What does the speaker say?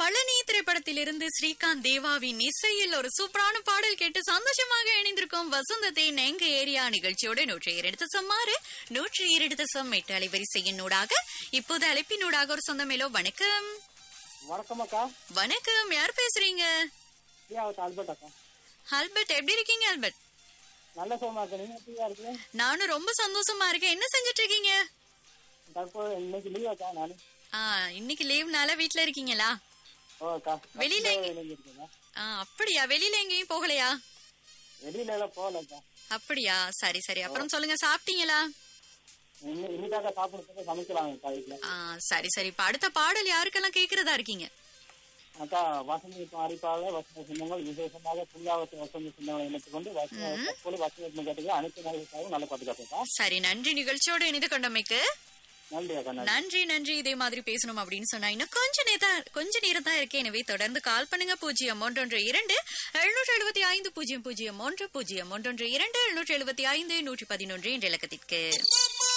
பழனி திரைப்படத்திலிருந்து ஸ்ரீகாந்த் தேவாவின் இசையில் ஒரு சூப்பரான பாடல் கேட்டு சந்தோஷமாக இணைந்திருக்கும் வசந்தத்தின் எங்க ஏரியா நிகழ்ச்சியோட நூற்றி இரண்டு தசமாறு நூற்றி இரண்டு தசம் எட்டு அலைவரிசையின் ஊடாக இப்போது அழைப்பினூடாக ஒரு சொந்தமேலோ வணக்கம் வணக்கம் அக்கா வணக்கம் யார் பேசுறீங்க பிரியாவத் ஆல்பர்ட் அக்கா ஆல்பர்ட் எப்படி இருக்கீங்க ஆல்பர்ட் நல்ல சோமா இருக்கா நீங்க எப்படியா இருக்கு நானும் ரொம்ப சந்தோஷமா இருக்கேன் என்ன செஞ்சுட்டு இருக்கீங்க தற்போது இன்னைக்கு லீவ் அக்கா நானு ஆ இன்னைக்கு லீவ்னால வீட்ல இருக்கீங்களா ஓ அக்கா வெளியில எங்க- இருக்கீங்க ஆ அப்படியா வெளியில எங்கேயும் போகலையா வெளியில எல்லாம் போகல அக்கா அப்படியா சரி சரி அப்புறம் சொல்லுங்க சாப்பிட்டீங்களா இன்னும் இன்னைக்காக சாப்பிடுறதுக்கு சமைக்கலாம் அக்கா வீட்டுல ஆ சரி சரி இப்ப அடுத்த பாடல் யாருக்கெல்லாம் கேக்குறதா இருக்கீங்க அக்கா வசந்தி அரிப்பாக வசந்த சின்னங்கள் விசேஷமாக புல்லாவத்து வசந்த சின்னங்களை இணைத்துக் கொண்டு வசந்த தற்போது வசந்த கேட்டுக்கு அனைத்து நாளுக்காகவும் நல்ல பாதுகாப்பு சரி நன்றி நிகழ்ச்சியோட இணைந்து கொண்டமைக்கு நன்றி அக்கா நன்றி நன்றி நன்றி இதே மாதிரி பேசணும் அப்படின்னு சொன்னா இன்னும் கொஞ்ச நேரம் கொஞ்ச நேரம் தான் இருக்கு எனவே தொடர்ந்து கால் பண்ணுங்க பூஜ்ஜியம் ஒன்றொன்று இரண்டு எழுநூற்று எழுபத்தி ஐந்து பூஜ்ஜியம் பூஜ்ஜியம் ஒன்று பூஜ்ஜியம் ஒன்றொன்று இரண்டு எழுநூற்று எழுபத்தி ஐந்து நூற்றி பதினொன்று என்ற இலக்கத்திற்கு